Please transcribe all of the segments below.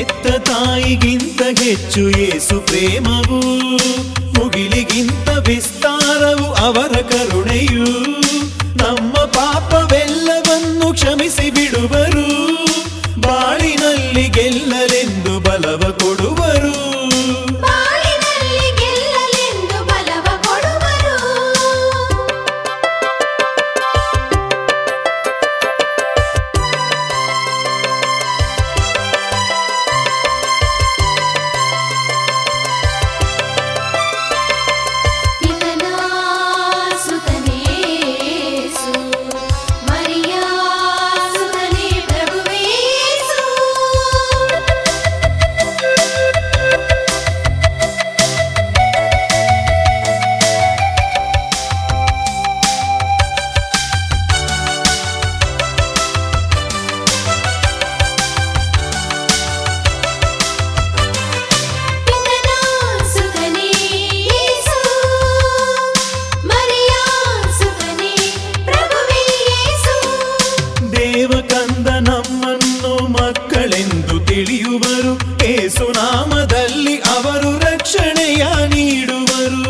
ಹೆತ್ತ ತಾಯಿಗಿಂತ ಹೆಚ್ಚು ಏಸು ಪ್ರೇಮವು ಮುಗಿಲಿಗಿಂತ ವಿಸ್ತಾರವು ಅವರ ಕರುಣೆಯು ನಮ್ಮ ಪಾಪವೆಲ್ಲವನ್ನು ಕ್ಷಮಿಸಿ ಬಿಡುವರು ಬಾಳಿನಲ್ಲಿ ಗೆಲ್ಲಲೆಂದು ಬಲವ ಕೊಡುವರು ಬಾಳಿನಲ್ಲಿ ಗೆಲ್ಲಲೆಂದು ಬಲವ ಕೊಡುವರು ಪಿತನ ಸುತನೇ ಯೇಸು, ಮರಿಯ ಸುತನೇ ಪ್ರಭುವೇ ಯೇಸು. ಪಿತನ ಸುತನೇ ಯೇಸು, ಮರಿಯ ಸುತನೇ ಪ್ರಭುವೇ ಯೇಸು. ದೇವಕಂದ ನಮ್ಮನ್ನು ಮಕ್ಕಳೆಂದು ತಿಳಿಯುವರು ಏಸು ನಾಮದಲ್ಲಿ ಅವರು ರಕ್ಷಣೆಯ ನೀಡುವರು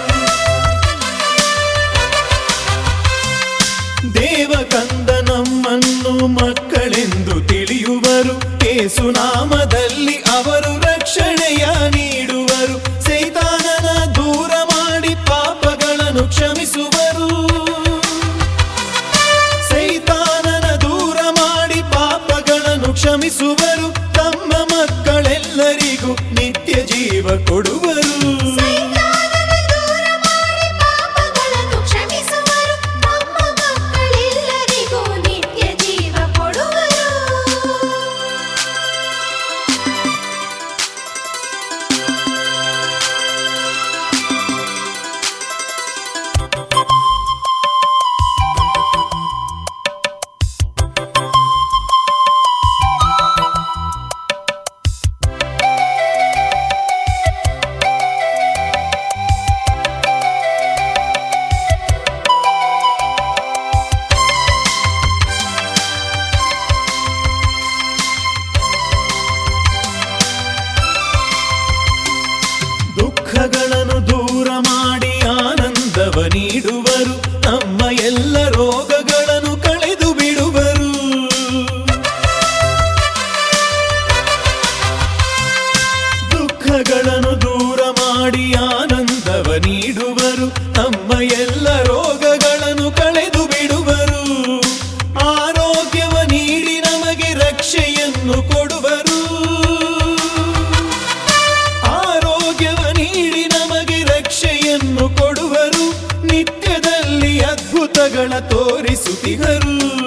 ದೇವಕಂದ ನಮ್ಮನ್ನು ಮಕ್ಕಳೆಂದು ತಿಳಿಯುವರು ಏಸು ನಾಮದಲ್ಲಿ ಅವರು ರಕ್ಷಣೆಯ ನೀಡುವರು ಸೈತಾನನ ದೂರ ಮಾಡಿ ಪಾಪಗಳನ್ನು ಕ್ಷಮಿಸುವರು ಸೈತಾನನ ದೂರ ಮಾಡಿ ಪಾಪಗಳನ್ನು ಕ್ಷಮಿಸುವರು ತಮ್ಮ ಮಕ್ಕಳೆಲ್ಲರಿಗೂ ನಿತ್ಯ ಜೀವ ಕೊಡುವರು ಸೈತಾನನ ದೂರ ಮಾಡಿ ಪಾಪಗಳನ್ನು ಕ್ಷಮಿಸುವರು ತಮ್ಮ ಮಕ್ಕಳೆಲ್ಲರಿಗೂ ನಿತ್ಯ ಜೀವ ಕೊಡುವರು ದುಃಖಗಳನ್ನು ದೂರ ಮಾಡಿ ಆನಂದವ ನೀಡುವರು ನಮ್ಮ ಎಲ್ಲ ರೋಗಗಳನ್ನು ಕಳೆದು ಬಿಡುವರು ದುಃಖಗಳನ್ನು ದೂರ ಮಾಡಿ ಆನಂದವ ನೀಡುವರು ನಮ್ಮ ಎಲ್ಲ ರೋಗಗಳನ್ನು ಕಳೆದು ಬಿಡುವರು ಆರೋಗ್ಯವ ನೀಡಿ ನಮಗೆ ರಕ್ಷೆಯನ್ನು ಕೊಡುವರು ಆರೋಗ್ಯವ ನೀಡಿ ನಮಗೆ ರಕ್ಷೆಯನ್ನು ಕೊಡುವರು ನಿತ್ಯದಲ್ಲಿ ಅದ್ಭುತಗಳ ತೋರಿಸುತ್ತಿಗರು